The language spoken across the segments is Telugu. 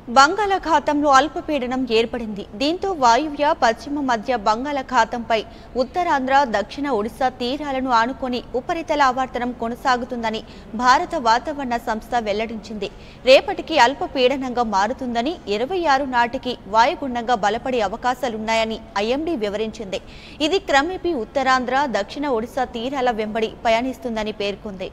బంగాళాఖాతంలో అల్పపీడనం ఏర్పడింది దీంతో వాయువ్య పశ్చిమ మధ్య బంగాళాఖాతంపై ఉత్తరాంధ్ర దక్షిణ ఒడిశా తీరాలను ఆనుకొని ఉపరితల ఆవర్తనం కొనసాగుతుందని భారత వాతావరణ సంస్థ వెల్లడించింది రేపటికి అల్పపీడనంగా మారుతుందని ఇరవై ఆరు నాటికి వాయుగుండంగా బలపడే అవకాశాలున్నాయని ఐఎండీ వివరించింది ఇది క్రమేపీ ఉత్తరాంధ్ర దక్షిణ ఒడిశా తీరాల వెంబడి పయనిస్తుందని పేర్కొంది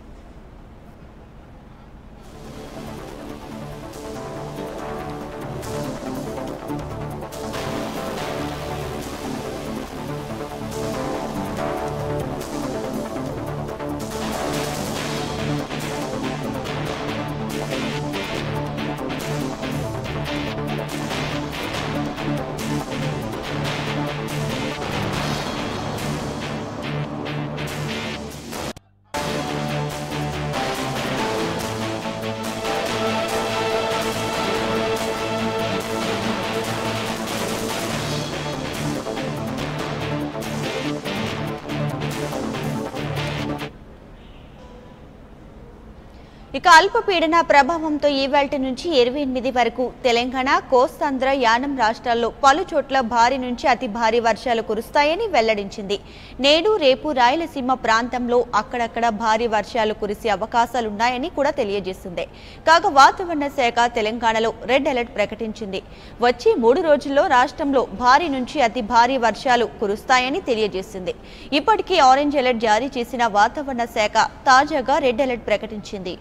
ఇక అల్పపీడన ప్రభావంతో ఈవేల్టి నుంచి ఇరవై ఎనిమిది వరకు తెలంగాణ కోస్తాంధ్ర యానం రాష్ట్రాల్లో పలు చోట్ల భారీ నుంచి అతి భారీ వర్షాలు కురుస్తాయని వెల్లడించింది నేడు రేపు రాయలసీమ ప్రాంతంలో అక్కడక్కడ భారీ వర్షాలు కురిసే అవకాశాలున్నాయని కూడా తెలియజేస్తుంది కాగా వాతావరణ శాఖ తెలంగాణలో రెడ్ అలర్ట్ ప్రకటించింది వచ్చే మూడు రోజుల్లో రాష్ట్రంలో భారీ నుంచి అతి భారీ వర్షాలు కురుస్తాయని తెలియజేసింది ఇప్పటికీ ఆరెంజ్ అలర్ట్ జారీ చేసిన వాతావరణ శాఖ తాజాగా రెడ్ అలర్ట్ ప్రకటించింది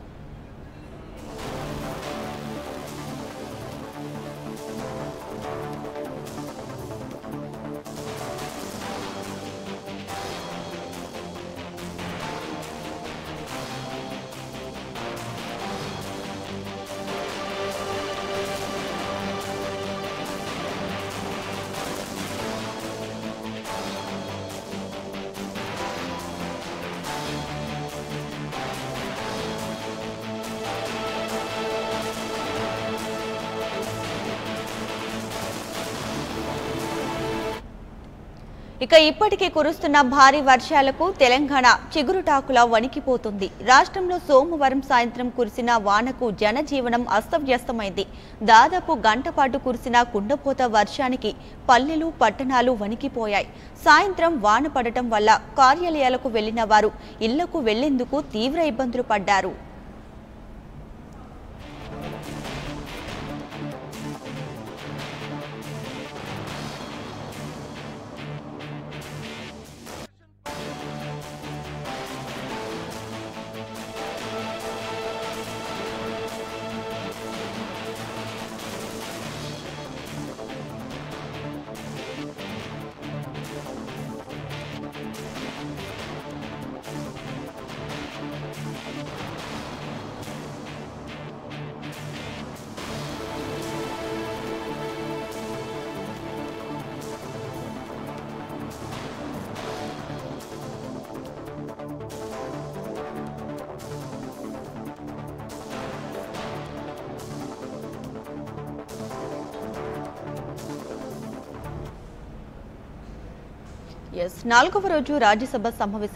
ఇక ఇప్పటికే కురుస్తున్న భారీ వర్షాలకు తెలంగాణ చిగురుటాకులా వణికిపోతుంది రాష్ట్రంలో సోమవారం సాయంత్రం కురిసిన వానకు జనజీవనం అస్తవ్యస్తమైంది దాదాపు గంట పాటు కురిసిన కుండపోత వర్షానికి పల్లెలు పట్టణాలు వణికిపోయాయి సాయంత్రం వాన పడటం వల్ల కార్యాలయాలకు వెళ్లిన వారు ఇళ్లకు వెళ్లేందుకు తీవ్ర ఇబ్బందులు పడ్డారు ఎస్ నాలుగవ రోజు రాజ్యసభ సమావేశం